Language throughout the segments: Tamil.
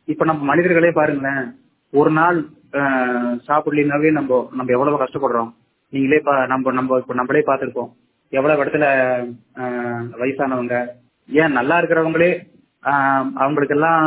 இப்ப நம்ம மனிதர்களே பாருங்களேன் ஒரு நாள் ஆஹ், சாப்பிடலினாவே நம்ம நம்ம எவ்வளவு கஷ்டப்படுறோம் நீங்களே பா நம்ம நம்ம இப்ப நம்மளே பார்த்திருப்போம் எவ்வளவு இடத்துல ஆஹ், வயசானவங்க ஏன் நல்லா இருக்கிறவங்களே ஆஹ், அவங்களுக்கெல்லாம்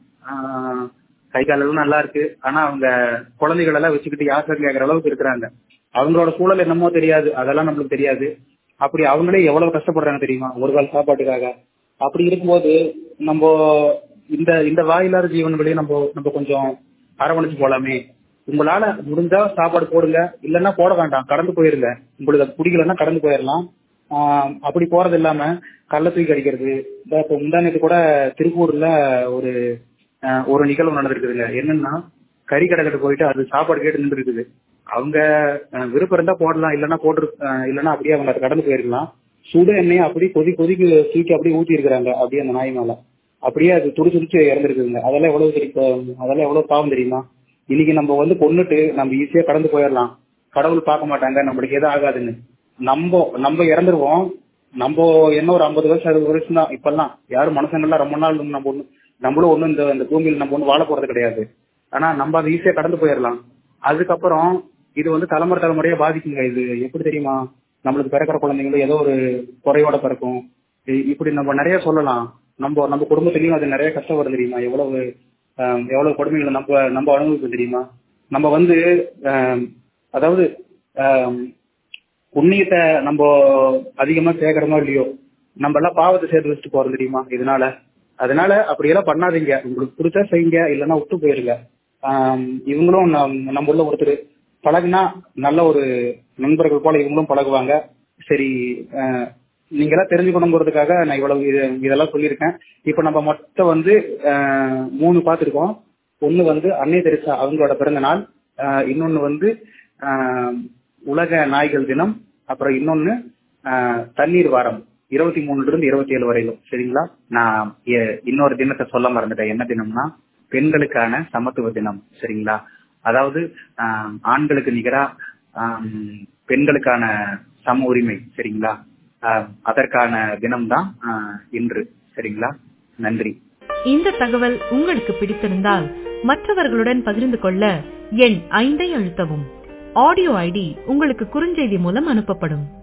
ஆஹ், கை காலெல்லாம் நல்லா இருக்கு ஆனா அவங்க குழந்தைகள் எல்லாம் வச்சுக்கிட்டு யாசகம் கேட்கற அளவுக்கு இருக்கிறாங்க அவங்களோட சூழல் என்னமோ தெரியாது அதெல்லாம் நம்மளுக்கு தெரியாது அப்படி அவங்களே எவ்வளவு கஷ்டப்படுறாங்க தெரியுமா ஒரு கால் சாப்பாட்டுக்காக அப்படி இருக்கும்போது நம்ம இந்த இந்த வாயில்லாத ஜீவன்களையும் நம்ம நம்ம கொஞ்சம் அரவணைச்சு போலாமே உங்களால முடிஞ்சா சாப்பாடு போடுங்க இல்லைன்னா போட வேண்டாம் கடந்து போயிருங்க உங்களுக்கு அது பிடிக்கலன்னா கடந்து போயிடலாம் ஆஹ் அப்படி போறது இல்லாம கள்ள தூக்கி அடிக்கிறது இந்த இப்ப முந்தானத்து கூட திருப்பூர்ல ஒரு ஆஹ் ஒரு நிகழ்வு நடந்திருக்குதுங்க என்னன்னா கறி கடை கிட்ட போயிட்டு அது சாப்பாடு கேட்டு நின்று இருக்குது அவங்க ஆஹ் விருப்பம் இருந்தா போடலாம் இல்லைன்னா போட்டு ஆஹ் இல்லைன்னா அப்படியே அவங்க அதை கடந்து போயிருக்கலாம் சுட எண்ணெயை அப்படியே கொதி கொதிக்கு தூக்கி அப்படியே ஊத்தி இருக்கிறாங்க அப்படியே அந்த நாய் மேல அப்படியே அது துடி துடிச்சு இறந்துருக்குதுங்க அதெல்லாம் எவ்வளவு தெரியும் அதெல்லாம் எவ்வளவு பாவம் தெரியுமா இன்னைக்கு நம்ம வந்து கொன்னுட்டு நம்ம ஈஸியா கடந்து போயிடலாம் கடவுள் பார்க்க மாட்டாங்க நம்மளுக்கு எதுவும் ஆகாதுன்னு நம்ம நம்ம இறந்துருவோம் நம்ம என்ன ஒரு ஐம்பது வருஷம் அறுபது வருஷம் தான் இப்பெல்லாம் யாரும் மனுஷங்கள்லாம் ரொம்ப நாள் நம்ம ஒண்ணு நம்மளும் ஒண்ணும் இந்த இந்த பூமியில் நம்ம ஒண்ணு வாழ போறது கிடையாது ஆனா நம்ம அதை ஈஸியா கடந்து போயிடலாம் அதுக்கப்புறம் இது வந்து தலைமுறை தலைமுறையா பாதிக்குங்க இது எப்படி தெரியுமா நம்மளுக்கு பிறக்கிற குழந்தைங்களும் ஏதோ ஒரு குறையோட பிறக்கும் இ- இப்படி நம்ம நிறைய சொல்லலாம் நம்ம நம்ம குடும்பத்திலயும் அது நிறைய கஷ்டம் வரும் தெரியுமா எவ்வளவு ஆஹ், எவ்வளவு கொடுமைகளை நம்ம நம்ம அனுபவிப்போம் தெரியுமா நம்ம வந்து ஆஹ், அதாவது ஆஹ், புண்ணியத்தை நம்ம அதிகமா சேர்க்கிறோமோ இல்லையோ நம்ம எல்லாம் பாவத்தை சேர்த்து வச்சுட்டு போறோம் தெரியுமா இதனால அதனால அப்படியெல்லாம் பண்ணாதீங்க உங்களுக்கு பிடிச்சா செய்யுங்க இல்லைன்னா விட்டு போயிருங்க ஆம், இவங்களும் நம்- நம்ம உள்ள ஒருத்தர் பழகுனா நல்ல ஒரு நண்பர்கள் போல இவங்களும் பழகுவாங்க சரி ஆஹ், நீங்க எல்லாம் தெரிஞ்சுக்கணுங்கிறதுக்காக நான் இவ்வளவு இது- இதெல்லாம் சொல்லியிருக்கேன் இப்ப நம்ம மொத்தம் வந்து ஆஹ், மூணு பார்த்திருக்கோம் ஒண்ணு வந்து அன்னை தெரசா அவங்களோட பிறந்த நாள் ஆஹ், இன்னொன்னு வந்து ஆஹ், உலக நாய்கள் தினம் அப்புறம் இன்னொன்னு ஆஹ், தண்ணீர் வாரம் இருபத்தி மூணுல இருந்து இருபத்தி ஏழு வரையிலும் சரிங்களா நான் எ- இன்னொரு தினத்தை சொல்ல மறந்துட்டேன் என்ன தினம்னா பெண்களுக்கான சமத்துவ தினம் சரிங்களா அதாவது ஆஹ், ஆண்களுக்கு நிகரா ஆம், பெண்களுக்கான சம உரிமை சரிங்களா ஆஹ், அதற்கான தினம்தான் ஆஹ், இன்று சரிங்களா நன்றி இந்த தகவல் உங்களுக்கு பிடித்திருந்தால் மற்றவர்களுடன் பகிர்ந்து கொள்ள எண் ஐந்தை அழுத்தவும் ஆடியோ ஐடி உங்களுக்கு குறுஞ்செய்தி மூலம் அனுப்பப்படும்